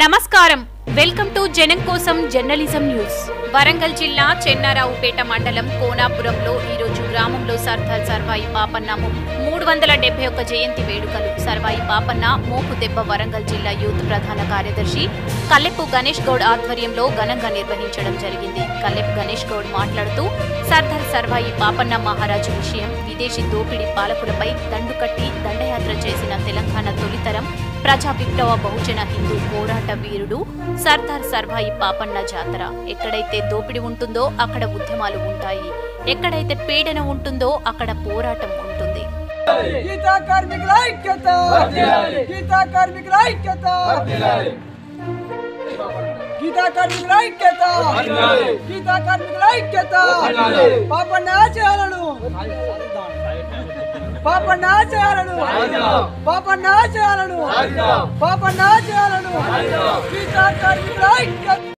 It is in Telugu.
నమస్కారం వెల్కమ్ టు జనం కోసం జర్నలిజం న్యూస్ వరంగల్ జిల్లా చెన్నారావుపేట మండలం కోనాపురంలో ఈరోజు గ్రామంలో సర్దార్ సర్వాయి పాపన్న మూడు వందల డెబ్బై ఒక్క జయంతి వేడుకలు సర్వాయి పాపన్న మోపు దెబ్బ వరంగల్ జిల్లా యూత్ ప్రధాన కార్యదర్శి కల్లెప్పు గణేష్ గౌడ్ ఆధ్వర్యంలో ఘనంగా నిర్వహించడం జరిగింది కల్లెప్పు గణేష్ గౌడ్ మాట్లాడుతూ సర్దార్ సర్వాయి పాపన్న మహారాజు విషయం విదేశీ దోపిడీ పాలకులపై దండు కట్టి దండయాత్ర చేసిన తెలంగాణ తొలితరం ప్రజా విప్లవ బహుజన హిందూ పోరాట వీరుడు సర్దార్ సర్వాయి పాపన్న జాతర ఎక్కడైతే దోపిడి ఉంటుందో అక్కడ ఉద్యమాలు ఉంటాయి ఎక్కడైతే పీడన ఉంటుందో అక్కడ పోరాటం ఉంటుంది గీతా కార్మికుల ఐక్యత గీతా కార్మికుల ఐక్యత గీతా కార్మికుల ఐక్యత గీతా కార్మికుల ఐక్యత పాపన్న ఆశయాలను పాపన్న ఆశయాలను పాపన్న ఆశయాలను పాపన్న ఆశయాలను గీతా కార్మికుల ఐక్యత